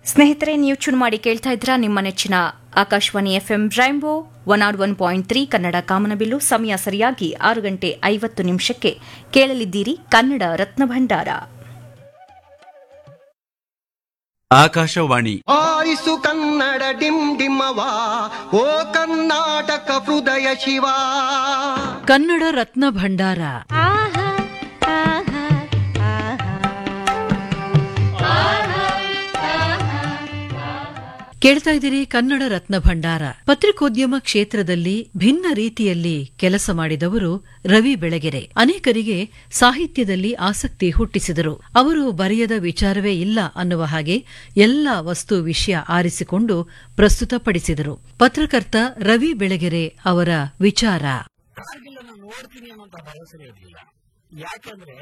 ಸ್ನೇಹಿತರೆ ನೀವು ಚುನ್ ಮಾಡಿ ಕೇಳ್ತಾ ಇದ್ರ ನಿಮ್ಮ ನೆಚ್ಚಿನ Akashvani FM rainbow one R one point three Kannada ಕಾಮನಬಿಲ್ಲು ಸಮಯ ಸರಿಯಾಗಿ ಆರು ಗಂಟೆ ಐವತ್ತು ನಿಮಿಷಕ್ಕೆ ಕೇಳಲಿದ್ದೀರಿ ಕನ್ನಡ ರತ್ನ ಭಂಡಾರ ಆಕಾಶವಾಣಿ ಆರಿಸು ಕನ್ನಡ ಡಿಮ್ ಡಿಮ್ಮವ ಓ ಕರ್ನಾಟಕ ಹೃದಯ ಶಿವ ಕನ್ನಡ ರತ್ನ ಭಂಡಾರ ಕೇಳ್ತಾ ಇದ್ದೀರಿ ಕನ್ನಡ ರತ್ನ ಭಂಡಾರ ಪತ್ರಿಕೋದ್ಯಮ ಕ್ಷೇತ್ರದಲ್ಲಿ ಭಿನ್ನ ರೀತಿಯಲ್ಲಿ ಕೆಲಸ ಮಾಡಿದವರು ರವಿ ಬೆಳಗೆರೆ ಅನೇಕರಿಗೆ ಸಾಹಿತ್ಯದಲ್ಲಿ ಆಸಕ್ತಿ ಹುಟ್ಟಿಸಿದರು ಅವರು ಬರೆಯದ ವಿಚಾರವೇ ಇಲ್ಲ ಅನ್ನುವ ಹಾಗೆ ಎಲ್ಲ ವಸ್ತು ವಿಷಯ ಆರಿಸಿಕೊಂಡು ಪ್ರಸ್ತುತಪಡಿಸಿದರು ಪತ್ರಕರ್ತ ರವಿ ಬೆಳಗೆರೆ ಅವರ ವಿಚಾರ ಕಾರ್ಗಿಲ್ ಅನ್ನು ನೋಡ್ತೀನಿ ಅನ್ನೋಂತ ಭರವಸೆ ಇರಲಿಲ್ಲ ಯಾಕಂದ್ರೆ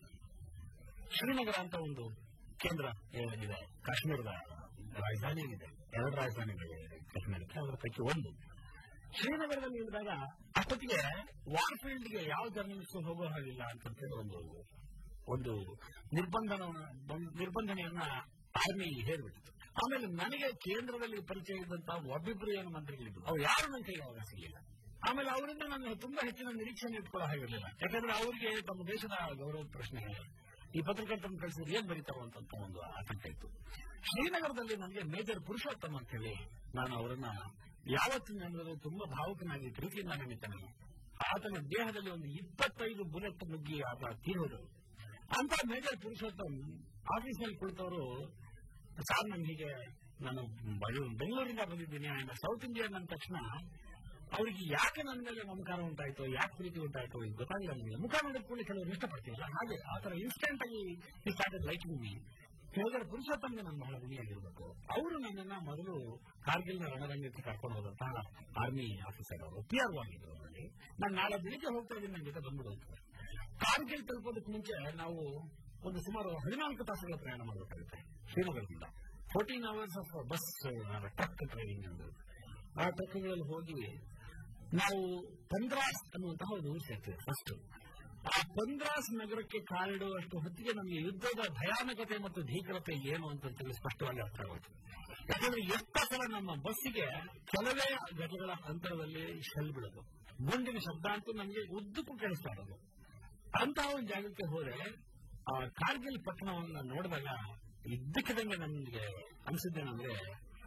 ಶ್ರೀನಗರ ಅಂತ ಒಂದು ಕೇಂದ್ರ ಇದೆ ಕಾಶ್ಮೀರದ ರಾಜಧಾನಿ ಇದೆ ಎರಡು ರಾಜಧಾನಿಗಳಿವೆ ಕಾಶ್ಮೀರಕ್ಕೆ ಅದರ ಪೈಕಿ ಒಂದು ಶ್ರೀನಗರದಲ್ಲಿ ಇಳಿದಾಗ ಅಷ್ಟೊತ್ತಿಗೆ ವಾರ್ಫೀಲ್ಡ್ಗೆ ಯಾವ ಜರ್ನಲಿಸ್ಟ್ ಹೋಗೋ ಹಾಗಿಲ್ಲ ಅಂತಂತೇಳಿ ಒಂದು ಒಂದು ನಿರ್ಬಂಧನ ನಿರ್ಬಂಧನೆಯನ್ನ ಆರ್ಮಿ ಹೇರ್ಬಿಟ್ಟಿತ್ತು ಆಮೇಲೆ ನನಗೆ ಕೇಂದ್ರದಲ್ಲಿ ಪರಿಚಯ ಇದ್ದಂತ ಒಬ್ಬಿಬ್ರು ಏನು ಮಂತ್ರಿಗಳಿದ್ರು ಅವ್ರು ಯಾರು ನನ್ನ ಕೈಗೆ ಅವಾಗ ಸಿಗಲಿಲ್ಲ ಆಮೇಲೆ ಅವರಿಂದ ನಾನು ತುಂಬಾ ಹೆಚ್ಚಿನ ನಿರೀಕ್ಷೆಯನ್ನು ಇಟ್ಕೊಳ್ಳೋ ಹಾಗಿರಲಿಲ್ಲ ಯಾಕಂದ್ರೆ ಅವರಿಗೆ ತಮ್ಮ ದೇಶದ ಗೌರವ ಪ್ರಶ್ನೆ ಈ ಪತ್ರಕರ್ತರನ್ನು ಕಳಿಸಿದ್ರೆ ಏನ್ ಬರೀತಾವ ಅಂತ ಒಂದು ಆತಂಕ ಇತ್ತು ಶ್ರೀನಗರದಲ್ಲಿ ನನಗೆ ಮೇಜರ್ ಪುರುಷೋತ್ತಮ್ ಅಂತ ಹೇಳಿ ನಾನು ಅವರನ್ನ ಯಾವತ್ತಿನ ತುಂಬಾ ಭಾವುಕನಾಗಿ ಪ್ರೀತಿಯಿಂದ ನೆನೀತಾನೆ ಆತನ ದೇಹದಲ್ಲಿ ಒಂದು ಇಪ್ಪತ್ತೈದು ಬುಲೆಟ್ ನುಗ್ಗಿ ಆತ ತೀರೋದು ಅಂತ ಮೇಜರ್ ಪುರುಷೋತ್ತಮ್ ಆಫೀಸ್ನಲ್ಲಿ ಕುಳಿತವರು ಸಾರ್ ನಾನು ಹೀಗೆ ನಾನು ಬಯ- ಬೆಂಗಳೂರಿಂದ ಬಂದಿದ್ದೀನಿ ಆ್ಯಂಡ್ ಸೌತ್ ಇಂಡಿಯನ್ ಅಂದ ತಕ್ಷಣ ಅವರಿಗೆ ಯಾಕೆ ನನ್ನ ಮೇಲೆ ಮಮಕಾರ ಉಂಟಾಯ್ತು ಯಾಕೆ ಪ್ರೀತಿ ಉಂಟಾಯ್ತು ಇದು ಗೊತ್ತಾಗಿಲ್ಲ ನನಗೆ ಮುಖ ನೋಡಿದ ಕೂಡಲೇ ಕೆಲವರು ಇಷ್ಟಪಡ್ತೀವಲ್ಲ ಹಾಗೆ ಆ ಥರ ಇನ್ಸ್ಟೆಂಟ್ ಆಗಿ ಈ ಸ್ಟಾರ್ಟೆಡ್ ಲೈಕಿಂಗ್ ಮೀ ಹೇಗಾದ್ರೆ ಪುರುಷೋತ್ತಮ್ಗೆ ನಾನು ಬಹಳ ಋಣಿಯಾಗಿರ್ಬೇಕು ಅವರು ನನ್ನನ್ನ ಮೊದಲು ಕಾರ್ಗಿಲ್ನ ರಣರಂಗಕ್ಕೆ ಕರ್ಕೊಂಡು ಹೋದಂತಹ ಆರ್ಮಿ ಆಫೀಸರ್ ಅವರು ಪಿ ಆರ್ ಆಗಿದ್ರು ಅವರಲ್ಲಿ ನಾನು ನಾಳೆ ಬೆಳಿಗ್ಗೆ ಹೋಗ್ತಾ ಇದ್ದೀನಿ ನನ್ನ ಜೊತೆ ಬಂದ್ಬಿಡು ಅಂತ ಕಾರ್ಗಿಲ್ ತಲುಪೋದಕ್ಕೆ ಮುಂಚೆ ನಾವು ಒಂದು ಸುಮಾರು ಹದಿನಾಲ್ಕು ತಾಸುಗಳ ಪ್ರಯಾಣ ಮಾಡಬೇಕಾಗುತ್ತೆ ಶ್ರೀನಗರದಿಂದ fourteen hours of bus truck driving ಎಂದು ಆ ಟ್ರಕ್ಗಳಲ್ಲಿ ಹೋಗಿ ನಾವು ಪಂದ್ರಾಸ್ ಅನ್ನುವಂತಹ ಒಂದು ಊರು ಸೇರ್ತೇವೆ ಫಸ್ಟ್ ಆ ಪಂದ್ರಾಸ್ ನಗರಕ್ಕೆ ಕಾಲಿಡುವಷ್ಟು ಹೊತ್ತಿಗೆ ನಮಗೆ ಯುದ್ಧದ ಭಯಾನಕತೆ ಮತ್ತು ಭೀಕರತೆ ಏನು ಅಂತ ಹೇಳಿ ಸ್ಪಷ್ಟವಾಗಿ ಅರ್ಥ ಆಗುತ್ತೆ ಯಾಕಂದ್ರೆ ಎಷ್ಟ ಸಲ ನಮ್ಮ ಬಸ್ಸಿಗೆ ಕೆಲವೇ ಗಜಗಳ ಅಂತರದಲ್ಲಿ ಶೆಲ್ ಬಿಡೋದು ಗುಂಡಿನ ಶಬ್ದ ಅಂತೂ ನಮಗೆ ಉದ್ದಕ್ಕೂ ಕೇಳಿಸ್ತಾ ಇರೋದು ಅಂತಹ ಒಂದು ಜಾಗಕ್ಕೆ ಹೋದ್ರೆ ಆ ಕಾರ್ಗಿಲ್ ಪಟ್ಟಣವನ್ನ ನೋಡಿದಾಗ ಇದ್ದಕ್ಕಿದಂಗೆ ನನಗೆ ಅನ್ಸಿದ್ದೇನೆಂದ್ರೆ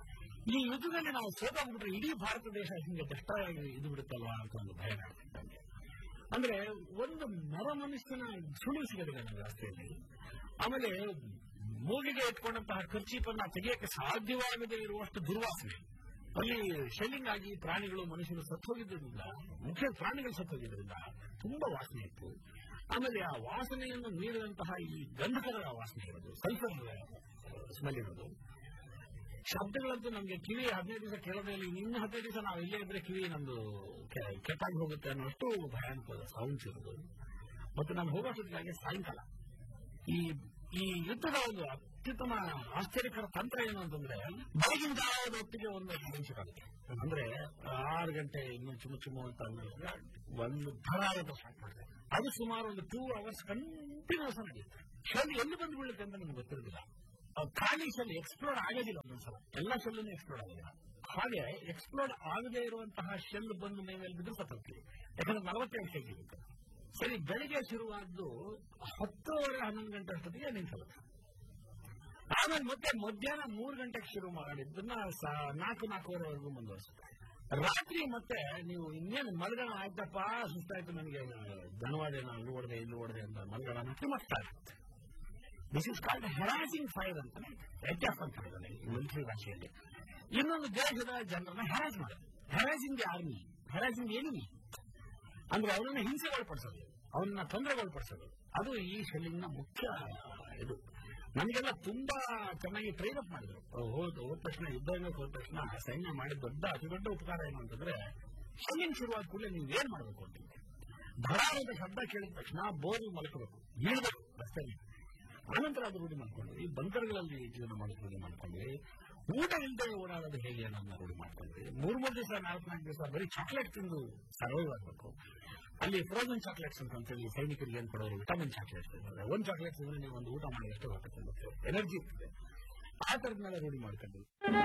ಈ ಯುದ್ಧದಲ್ಲಿ ನಾವು ಸೋತಾಗ್ಬಿಟ್ರೆ ಇಡೀ ಭಾರತ ದೇಶ ಹಿಂಗೆ ದಷ್ಟಾಗಿ ಇದು ಬಿಡುತ್ತಲ್ವಾ ಅಂತ ಒಂದು ಭಯ ಕಾಡ್ತಿತ್ತು ನನಗೆ. ಅಂದ್ರೆ ಒಂದು ನರ ಮನುಷ್ಯನ ಸುಳಿವು ಸಿಗೋದಿಲ್ಲ ನಮ್ಮ ರಸ್ತೆಯಲ್ಲಿ ಆಮೇಲೆ ಮೂಗಿಗೆ ಇಟ್ಕೊಂಡಂತಹ ಖರ್ಚೀಪನ್ನ ತೆಗೆಯಕ್ಕೆ ಸಾಧ್ಯವಾಗದೇ ಇರುವಷ್ಟು ದುರ್ವಾಸನೆ ಅಲ್ಲಿ ಶೆಲ್ಲಿಂಗ್ ಆಗಿ ಪ್ರಾಣಿಗಳು ಮನುಷ್ಯರು ಸತ್ತೋಗಿದ್ದರಿಂದ ಮುಖ್ಯ ಪ್ರಾಣಿಗಳು ಸತ್ತೋಗಿದ್ದರಿಂದ ತುಂಬಾ ವಾಸನೆ ಇತ್ತು ಆಮೇಲೆ ಆ ವಾಸನೆಯನ್ನು ಮೀರಿದಂತಹ ಈ ಗಂಧಕರ ವಾಸನೆ ಇರೋದು ಸಲ್ಫರ್ ಸ್ಮೆಲ್ ಇರೋದು ಶಬ್ದಗಳಂತೂ ನಮಗೆ ಕಿವಿ ಹದಿನೈದು ದಿವಸ ಕೇಳೋದೇ ಇಲ್ಲ ಇನ್ನು ಹದಿನೈದು ದಿವಸ ನಾವು ಇಲ್ಲೇ ಇದ್ರೆ ಕಿವಿ ನಮ್ದು ಕೆ- ಕೆಟ್ಟಾಗಿ ಹೋಗುತ್ತೆ ಅನ್ನೋಷ್ಟು ಭಯಾನಕ ಸೌಂಡ್ಸ್ ಇರೋದು ಮತ್ತು ನಾನು ಹೋಗೋಷ್ಟೊತ್ತಿಗೆ ಸಾಯಂಕಾಲ ಈ ಈ ಯುದ್ಧದ ಒಂದು ಅತ್ಯುತ್ತಮ ಆಶ್ಚರ್ಯಕರ ತಂತ್ರ ಏನು ಅಂತಂದ್ರೆ ಬೆಳಗಿನ ಜಾವದ ಹೊತ್ತಿಗೆ ಒಂದು ಆಗುತ್ತೆ ಅಂದ್ರೆ ಆರು ಗಂಟೆ ಇನ್ನು ಚುಮು ಚುಮು ಅಂತ ಅಂದಾಗ ಒಂದು ಭರಾರದ ಸ್ಟಾರ್ಟ್ ಮಾಡಿದೆ ಅದು ಸುಮಾರು ಒಂದು ಟೂ ಅವರ್ಸ್ ಕಂಟಿನ್ಯೂಸ್ ನಡೆಯುತ್ತೆ ಶೆಲ್ ಎಲ್ಲಿ ಬಂದು ಬೀಳುತ್ತೆ ಅಂತ ನಮ್ಗೆ ಗೊತ್ತಿರೋದಿಲ್ಲ ಆ ಖಾಲಿ ಶೆಲ್ ಎಕ್ಸ್ಪ್ಲೋರ್ ಆಗೋದಿಲ್ಲ ಒಂದೊಂದ್ಸಲ ಎಲ್ಲ ಶೆಲ್ಲೂ ಎಕ್ಸ್ಪ್ಲೋರ್ ಆಗೋದಿಲ್ಲ ಹಾಗೆ ಎಕ್ಸ್ಪ್ಲೋರ್ ಆಗದೇ ಇರುವಂತಹ ಶೆಲ್ ಬಂದು ಮೇಲೆ ಬಿದ್ದು ಸತ್ತೋಗ್ತೀವಿ ಯಾಕಂದ್ರೆ ನಲವತ್ತೈದು ಕೆಜಿ ಇರುತ್ತೆ ಸರಿ ಬೆಳಿಗ್ಗೆ ಶುರುವಾದ್ದು ಹತ್ತುವರೆ ಹನ್ನೊಂದು ಗಂಟೆ ಅಷ್ಟೊತ್ತಿಗೆ ನಿಂತರುತ್ತೆ ಆಮೇಲೆ ಮತ್ತೆ ಮಧ್ಯಾಹ್ನ ಮೂರು ಗಂಟೆಗೆ ಶುರು ಮಾಡಿದ್ದನ್ನ ಸ- ನಾಲ್ಕು ನಾಲ್ಕೂವರೆವರೆಗೂ ಮುಂದುವರಿಸುತ್ತೆ ರಾತ್ರಿ ಮತ್ತೆ ನೀವು ಇನ್ನೇನು ಮಲಗೋಣ ಆಯ್ತಪ್ಪ ಸುಸ್ತಾಯ್ತು ನನಗೆ ಧನವಾದೇನ ಅಲ್ಲಿ ಓಡದೆ ಇಲ್ಲಿ ಓಡದೆ ಅಂತ ಮಲಗೋಣ ಮತ್ತೆ ಮತ್ತೆ ಆಗುತ್ತೆ this is called harassing fire ಅಂತಾನೆ ಎಚ್ ಎಫ್ ಅಂತ ಹೇಳ್ತಾರೆ ಮಿಲಿಟರಿ ಭಾಷೆಯಲ್ಲಿ ಇನ್ನೊಂದು ದೇಶದ ಜನರನ್ನ ಹೆರಾಸ್ ಮಾಡೋದು ಹೆರಾಸಿಂಗ್ ಆರ್ಮಿ ಹೆರಾಸಿಂಗ್ ಎನಿಮಿ ಅಂದ್ರೆ ಅವನನ್ನ ಹಿಂಸೆಗೊಳಪಡಿಸೋದು ಅವನನ್ನ ತೊಂದರೆಗೊಳಪಡಿಸೋದು ಅದು ಈ ಶೆಲ್ಲಿಂಗ್ನ ಮುಖ್ಯ ಇದು ನಮಗೆಲ್ಲ ತುಂಬಾ ಚೆನ್ನಾಗಿ ಟ್ರೈನ್ ಅಪ್ ಮಾಡಿದ್ರು ಹೋದ ಹೋದ ತಕ್ಷಣ ಯುದ್ಧ ರಂಗಕ್ಕೆ ಹೋದ ತಕ್ಷಣ ಸೈನ್ಯ ಮಾಡಿದ ದೊಡ್ಡ ಅತಿ ದೊಡ್ಡ ಉಪಕಾರ ಏನು ಅಂತಂದ್ರೆ ಶೆಲ್ಲಿಂಗ್ ಶುರುವಾದ ಕೂಡಲೇ ನೀವು ಏನ್ ಮಾಡಬೇಕು ಅಂತ ಧರಾರದ ಶಬ್ದ ಕೇಳಿದ ತಕ್ಷಣ ಬೋರ್ಲ್ ಮಲಕಬೇಕು ಬೀಳ್ಬೇಕು ರಸ್ತೆಯಲ್ಲಿ ಆನಂತರ ಅದು ರೂಢಿ ಮಾಡ್ಕೊಂಡ್ವಿ ಬಂಕರ್ಗಳಲ್ಲಿ ಜೀವನ ಮಾಡೋದು ರೂಢಿ ಮಾಡ್ಕೊಂಡ್ವಿ ಊಟ ಇಲ್ಲದೆ ಓಡಾಡೋದು ಹೇಗೆ ಅನ್ನೋದನ್ನ ರೂಢಿ ಮಾಡ್ಕೊಂಡ್ವಿ ಮೂರ್ ಮೂರು ದಿವಸ ನಾಲ್ಕು ನಾಲ್ಕು ದಿವಸ ಬರೀ ಚಾಕ್ಲೇಟ್ ತಿಂದು ಸರ್ವೈವ್ ಆಗಬೇಕು ಅಲ್ಲಿ ಫ್ರೋಸನ್ ಚಾಕ್ಲೇಟ್ಸ್ ಅಂತ ಅಂತೇಳಿ ಸೈನಿಕರಿಗೆ ಏನ್ ಕೊಡೋರು ವಿಟಮಿನ್ ಚಾಕ್ಲೇಟ್ಸ್ ಇದ್ದಾರೆ ಒಂದು ಚಾಕ್ಲೇಟ್ ತಿಂದ್ರೆ ನೀವು ಒಂದು ಊಟ ಮಾಡಿ ಎಷ್ಟು ಹೊಟ್ಟೆ ತುಂಬುತ್ತೆ ಎನರ್ಜಿ ಇರ್ತದೆ ಆ ಥರದ್ನೆಲ್ಲ ರೂಢಿ ಮಾಡ್ಕೊಂಡು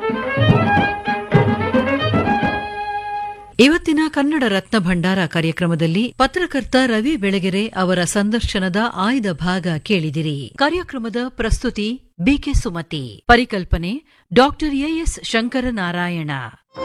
ಇವತ್ತಿನ ಕನ್ನಡ ರತ್ನ ಭಂಡಾರ ಕಾರ್ಯಕ್ರಮದಲ್ಲಿ ಪತ್ರಕರ್ತ ರವಿ ಬೆಳಗೆರೆ ಅವರ ಸಂದರ್ಶನದ ಆಯ್ದ ಭಾಗ ಕೇಳಿದಿರಿ ಕಾರ್ಯಕ್ರಮದ ಪ್ರಸ್ತುತಿ ಬಿಕೆ ಸುಮತಿ ಪರಿಕಲ್ಪನೆ ಡಾಕ್ಟರ್ ಎಎಸ್ ಶಂಕರನಾರಾಯಣ